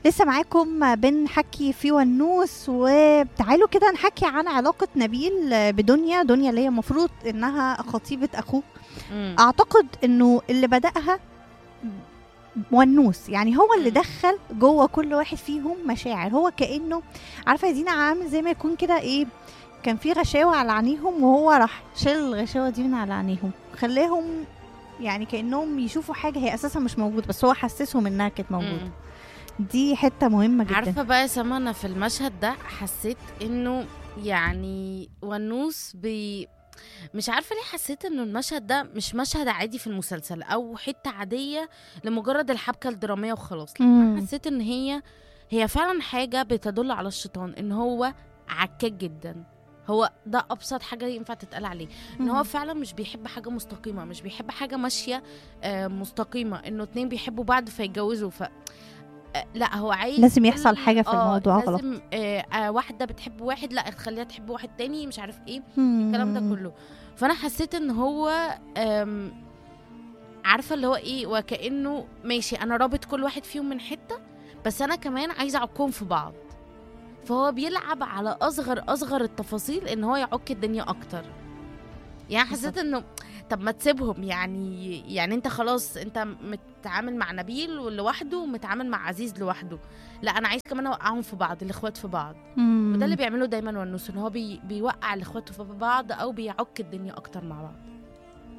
لسه معاكم بنحكي في ونوس وتعالوا كده نحكي عن علاقة نبيل بدنيا دنيا اللي هي المفروض انها خطيبة اخوه مم. اعتقد انه اللي بدأها ونوس يعني هو اللي مم. دخل جوه كل واحد فيهم مشاعر هو كانه عارفه يا دينا عامل زي ما يكون كده ايه كان في غشاوه على عينيهم وهو راح شال الغشاوه دي من على عينيهم خلاهم يعني كانهم يشوفوا حاجه هي اساسا مش موجوده بس هو حسسهم انها كانت موجوده مم. دي حته مهمه جدا عارفه بقى يا سما انا في المشهد ده حسيت انه يعني ونوس بي مش عارفه ليه حسيت انه المشهد ده مش مشهد عادي في المسلسل او حته عاديه لمجرد الحبكه الدراميه وخلاص لا مم. حسيت ان هي هي فعلا حاجه بتدل على الشيطان ان هو عكاك جدا هو ده ابسط حاجه ينفع تتقال عليه ان هو مم. فعلا مش بيحب حاجه مستقيمه مش بيحب حاجه ماشيه آه، مستقيمه انه اتنين بيحبوا بعض فيتجوزوا ف آه، لا هو عايز لازم يحصل كل- حاجة في آه، الموضوع غلط. لازم آه آه واحده بتحب واحد لا تخليها تحب واحد تاني مش عارف ايه مم. الكلام ده كله فانا حسيت ان هو آم، عارفه اللي هو ايه وكانه ماشي انا رابط كل واحد فيهم من حته بس انا كمان عايزه اعكهم في بعض فهو بيلعب على اصغر اصغر التفاصيل ان هو يعك الدنيا اكتر يعني حسيت بالظبط. انه طب ما تسيبهم يعني يعني انت خلاص انت متعامل مع نبيل لوحده ومتعامل مع عزيز لوحده لا انا عايز كمان اوقعهم في بعض الاخوات في بعض مم. وده اللي بيعمله دايما ونوس ان هو بي بيوقع الاخوات في بعض او بيعك الدنيا اكتر مع بعض